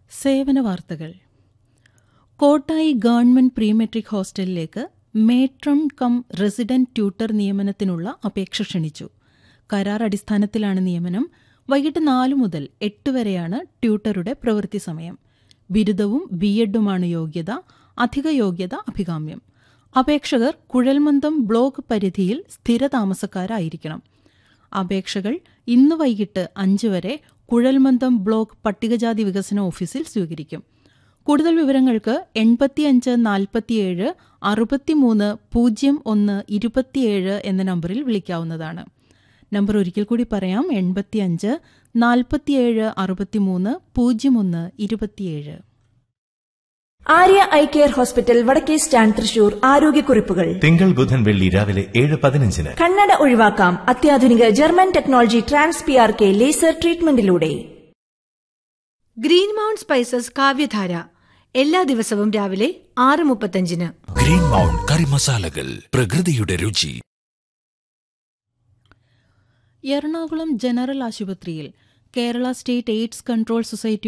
സേവന വാർത്തകൾ Kottayi government pre matric ഹോസ്റ്റലിലേക്ക് മേട്രം കം റെസിഡന്റ് ട്യൂട്ടർ നിയമനത്തിനുള്ള അപേക്ഷ ക്ഷണിച്ചു കരാർ അടിസ്ഥാനത്തിലാണ് നിയമനം വൈകിട്ട് നാലു മുതൽ എട്ട് വരെയാണ് ട്യൂട്ടറുടെ പ്രവൃത്തി സമയം ബിരുദവും ബി എഡുമാണ് യോഗ്യത അധിക യോഗ്യത അഭികാമ്യം അപേക്ഷകർ കുഴൽമന്ദം ബ്ലോക്ക് പരിധിയിൽ സ്ഥിരതാമസക്കാരായിരിക്കണം അപേക്ഷകൾ ഇന്ന് വൈകിട്ട് അഞ്ച് വരെ കുഴൽമന്ദം ബ്ലോക്ക് പട്ടികജാതി വികസന ഓഫീസിൽ സ്വീകരിക്കും കൂടുതൽ വിവരങ്ങൾക്ക് എൺപത്തിയഞ്ച് നാൽപ്പത്തിയേഴ് അറുപത്തിമൂന്ന് പൂജ്യം ഒന്ന് ഇരുപത്തിയേഴ് എന്ന നമ്പറിൽ വിളിക്കാവുന്നതാണ് നമ്പർ ഒരിക്കൽ കൂടി പറയാം എൺപത്തിയഞ്ച് നാൽപ്പത്തിയേഴ് അറുപത്തിമൂന്ന് പൂജ്യം ഒന്ന് ഇരുപത്തിയേഴ് ആര്യ ഐ കെയർ ഹോസ്പിറ്റൽ വടക്കേ സ്റ്റാൻഡ് തൃശൂർ ആരോഗ്യക്കുറിപ്പുകൾ തിങ്കൾ ബുധൻ വെള്ളി രാവിലെ ഏഴ് പതിനഞ്ചിന് കണ്ണട ഒഴിവാക്കാം അത്യാധുനിക German technology trans P R K laser ട്രീറ്റ്മെന്റിലൂടെ ഗ്രീൻ മൗണ്ട് സ്പൈസസ് കാവ്യധാര എല്ലാ ദിവസവും രാവിലെ ആറ് മുപ്പത്തഞ്ചിന് ഗ്രീൻ മൗണ്ട് കറി മസാലകൾ പ്രകൃതിയുടെ രുചി എറണാകുളം ജനറൽ ആശുപത്രിയിൽ Kerala state AIDS control society